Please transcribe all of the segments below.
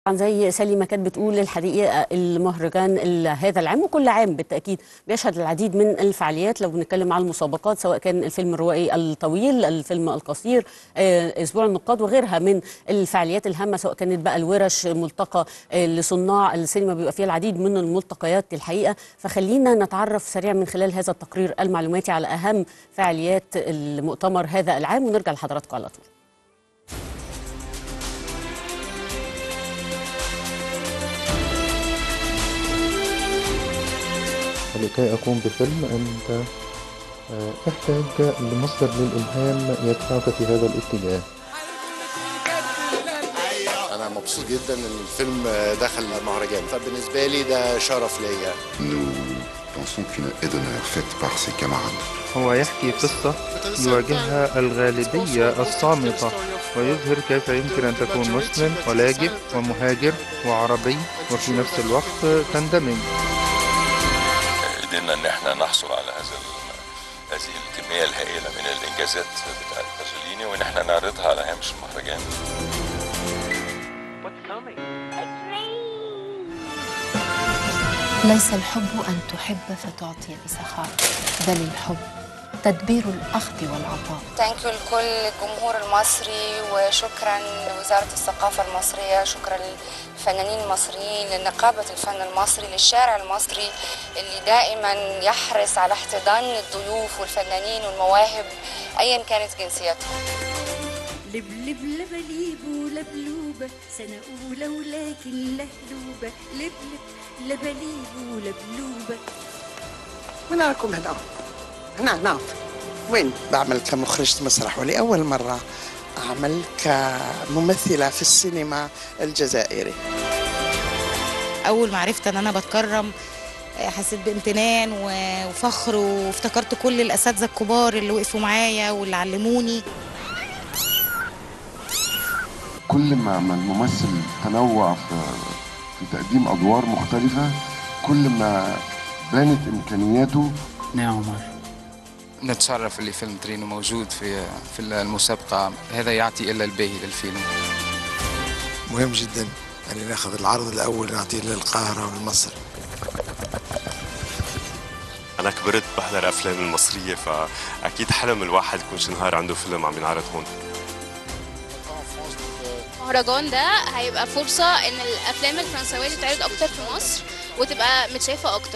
طبعا زي سالي ما كانت بتقول الحقيقه المهرجان ال- هذا العام وكل عام بالتاكيد بيشهد العديد من الفعاليات لو بنتكلم على المسابقات سواء كان الفيلم الروائي الطويل الفيلم القصير آه، اسبوع النقاد وغيرها من الفعاليات الهامه سواء كانت بقى الورش ملتقى آه، لصناع السينما بيبقى فيها العديد من الملتقيات الحقيقه فخلينا نتعرف سريعا من خلال هذا التقرير المعلوماتي على اهم فعاليات المؤتمر هذا العام ونرجع لحضراتكم على طول ولكي أقوم بفيلم أنت آه، احتاج لمصدر للإلهام يدفعك في هذا الاتجاه انا مبسوط جدا ان الفيلم دخل المهرجان فبالنسبه لي ده شرف ليا Nous pensons qu'une est d'honneur faite par ses camarades. هو يحكي قصة يواجهها الغالبية الصامتة ويظهر كيف يمكن أن تكون مسلم ولاجئ ومهاجر وعربي وفي نفس الوقت تندمج قدرنا ان احنا نحصل على هذا ال- هذه الكميه الهائله من الانجازات بتاعت بازوليني وان احنا نعرضها على هامش المهرجان ليس الحب أن تحب فتعطي بسخاء بل الحب تدبير الأخذ والعطاء ثانك يو لكل الجمهور المصري وشكرا لوزارة الثقافة المصرية شكرا للفنانين المصريين لنقابة الفن المصري للشارع المصري اللي دائما يحرص على احتضان الضيوف والفنانين والمواهب أيا كانت جنسيتهم لبلب لبليب ولبلوبة سنة أولى ولكن لهلوبة لبلب لبليب ولبلوبة وين راكم هنا؟ هنا هنا وين؟ بعمل كمخرجة مسرح ولأول مرة أعمل كممثلة في السينما الجزائري اول ما عرفت ان انا بتكرم آه، حسيت بامتنان و- وفخر وافتكرت كل الاساتذه الكبار اللي وقفوا معايا واللي علموني كل ما ما الممثل تنوع في في تقديم أدوار مختلفة كل ما بانت إمكانياته نعم نتشرف اللي فيلم ترينو موجود في في المسابقة هذا يعطي إلا الباهي للفيلم مهم جدا ان ناخذ العرض الاول نعطيه للقاهره ولمصر انا كبرت بحضر الافلام المصريه فاكيد حلم الواحد يكون شي نهار عنده فيلم عم ينعرض هون المهرجان ده هيبقى فرصة إن الأفلام الفرنساوية تتعرض أكتر في مصر وتبقى متشافة أكتر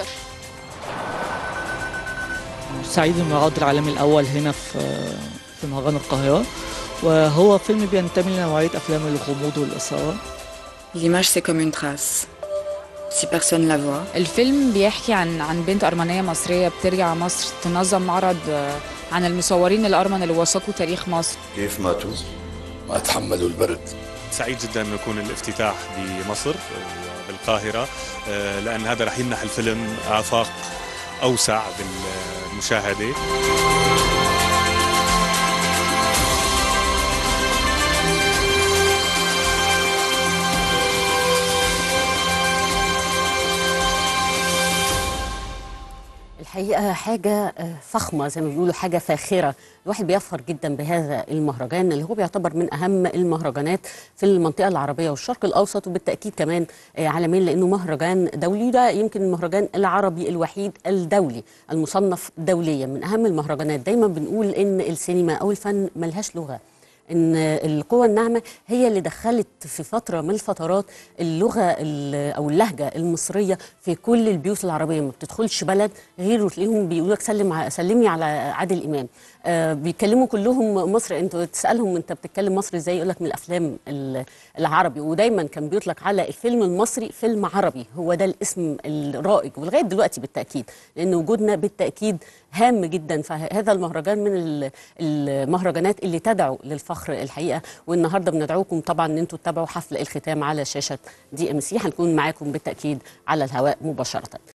سعيد المعرض العالمي الأول هنا في في مهرجان القاهرة وهو فيلم بينتمي لنوعية أفلام الغموض والإثارة L'image c'est comme une trace si personne la voit الفيلم بيحكي عن عن بنت ارمنيه مصريه بترجع مصر تنظم معرض آه، عن المصورين الارمن اللي وثقوا تاريخ مصر كيف ماتوا؟ ما تحملوا البرد سعيد جدا انه يكون الافتتاح بمصر بالقاهره آه، لان هذا رح يمنح الفيلم افاق اوسع بالمشاهده الحقيقة حاجة آه، فخمة زي ما بيقولوا حاجة فاخرة الواحد بيفخر جدا بهذا المهرجان اللي هو بيعتبر من أهم المهرجانات في المنطقة العربية والشرق الأوسط وبالتأكيد كمان آه، عالميا لأنه مهرجان دولي ده يمكن المهرجان العربي الوحيد الدولي المصنف دوليا من أهم المهرجانات دايما بنقول إن السينما أو الفن ملهاش لغة ان القوى الناعمه هي اللي دخلت في فتره من الفترات اللغه ال- او اللهجه المصريه في كل البيوت العربيه ما بتدخلش بلد غير وتلاقيهم بيقولوا لك سلم ع- سلمي على عادل امام آه بيتكلموا كلهم مصر انت تسالهم انت بتتكلم مصري ازاي يقول لك من الافلام ال- العربي ودايما كان بيطلق على الفيلم المصري فيلم عربي هو ده الاسم الرائج ولغايه دلوقتي بالتاكيد لان وجودنا بالتاكيد هام جدا فهذا المهرجان من ال- المهرجانات اللي تدعو للفخر الحقيقه والنهارده بندعوكم طبعا ان انتم تتابعوا حفل الختام على شاشه دي ام سي هنكون معاكم بالتاكيد على الهواء مباشره